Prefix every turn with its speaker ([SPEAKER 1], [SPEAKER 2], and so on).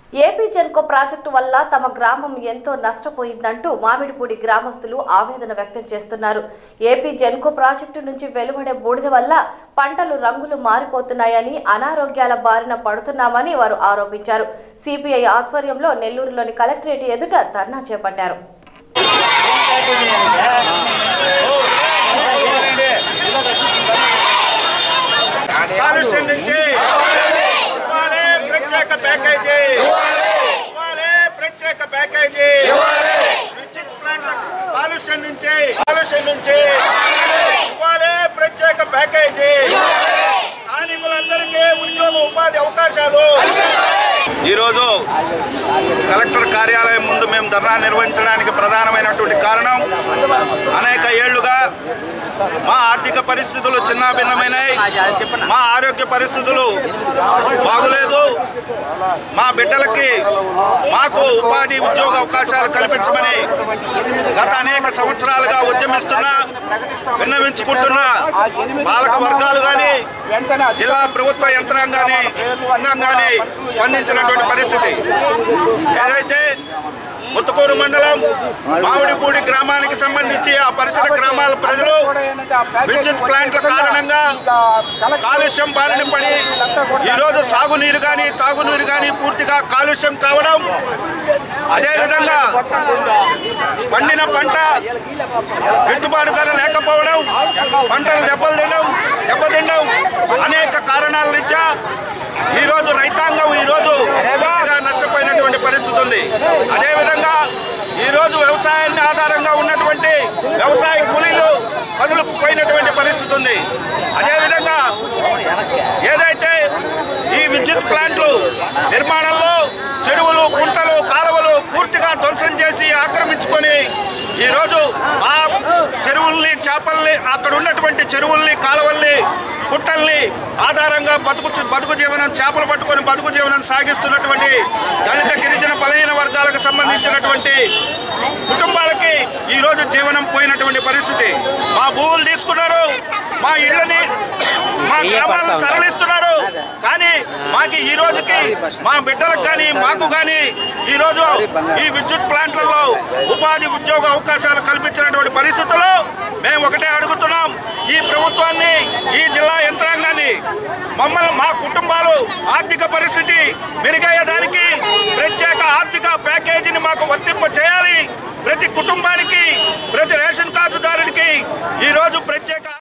[SPEAKER 1] AP Genco project వల్ల తమ గ్రామం ఎంతో నష్టపోయిందంటూ మామిడిపూడి గ్రామస్తులు ఆవేదన వ్యక్తం చేస్తున్నారు ఏపీ జెన్కో ప్రాజెక్టు నుంచి వెలువడే బూడిద వల్ల పంటలు రంగులు మారిపోతున్నాయని అనారోగ్యాల బారిన పడుతున్నామని వారు ఆరోపించారు సిపిఐ ఆధ్వర్యంలో నెల్లూరులోని కలెక్టరేట్ ఎదుట ధర్నా చేపట్టారు
[SPEAKER 2] కాలుష్యం నుంచి ఇవ్వాలి ప్రత్యేక ప్యాకేజీ ఇవ్వాలి ప్రత్యేక ప్యాకేజీ విద్యుత్ ప్లాంట్ల కాలుష్యం నుంచి కాలుష్యం నుంచి ఇవ్వాలి ప్రత్యేక ప్యాకేజీ స్థానికులందరికీ ఉద్యోగ ఉపాధి అవకాశాలు ఈరోజు కలెక్టర్ కార్యాలయం ముందు మేము ధర్నా నిర్వహించడానికి ప్రధానమైనటువంటి కారణం అనేక ఏళ్లుగా మా ఆర్థిక పరిస్థితులు చిన్నాభిన్నమైనవి మా ఆరోగ్య పరిస్థితులు బాగులేదు మా బిడ్డలకి మాకు ఉపాధి ఉద్యోగ అవకాశాలు కల్పించమని గత అనేక సంవత్సరాలుగా ఉద్యమిస్తున్న విన్నవించుకుంటున్న పాలక వర్గాలు కానీ జిల్లా ప్రభుత్వ యంత్రాంగాన్ని రంగంగానే స్పందించినటువంటి పరిస్థితి ఏదైతే ముత్తుకూరు మండలం మామిడిపూడి గ్రామానికి సంబంధించి ఆ పరిసర గ్రామాల ప్రజలు విద్యుత్ ప్లాంట్ల కారణంగా కాలుష్యం బారిన పడి ఈరోజు సాగునీరు కానీ తాగునీరు కానీ పూర్తిగా కాలుష్యం కావడం అదేవిధంగా పండిన పంట గిట్టుబాటు ధర లేకపోవడం పంటలు దెబ్బలు తినడం దెబ్బతినడం అనేక కారణాల రీత్యా ఈరోజు రైతాంగం ఈరోజు పూర్తిగా నష్టపోయినటువంటి పరిస్థితి ఉంది అదేవిధంగా ఈరోజు వ్యవసాయాన్ని ఆధారంగా ఉన్నటువంటి వ్యవసాయ కూలీలు పనులు పోయినటువంటి పరిస్థితి ఉంది అదేవిధంగా ఏదైతే ఈ విద్యుత్ ప్లాంట్లు నిర్మాణంలో చెరువులు కుంటలు కాలువలు పూర్తిగా ధ్వంసం చేసి ఆక్రమించుకొని ఈరోజు ఆ చెరువుల్ని చేపల్ని అక్కడ ఉన్నటువంటి చెరువుల్ని కాలువల్ని కుట్టల్ని ఆధారంగా బతుకు బతుకు జీవనం చేపలు పట్టుకొని బతుకు జీవనం సాగిస్తున్నటువంటి దళిత గిరిజన బలహీన వర్గాలకు సంబంధించినటువంటి కుటుంబాలకి ఈరోజు జీవనం పోయినటువంటి పరిస్థితి మా భూములు తీసుకున్నారు మా ఇళ్ళని మా గ్రామాలను తరలిస్తున్నారు కానీ మాకు ఈ రోజుకి మా బిడ్డలకు కానీ మాకు కానీ ఈరోజు ఈ విద్యుత్ ప్లాంట్లలో ఉపాధి ఉద్యోగ అవకాశాలు కల్పించినటువంటి పరిస్థితుల్లో మేము ఒకటే అడుగుతున్నాం ఈ ప్రభుత్వాన్ని ఈ జిల్లా యంత్రాంగాన్ని మమ్మల్ని మా కుటుంబాలు ఆర్థిక పరిస్థితి మెరుగయ్యేదానికి ప్రత్యేక ఆర్థిక ప్యాకేజీని మాకు వర్తింప చేయాలి ప్రతి కుటుంబానికి ప్రతి రేషన్ కార్డుదారుడికి ఈరోజు ప్రత్యేక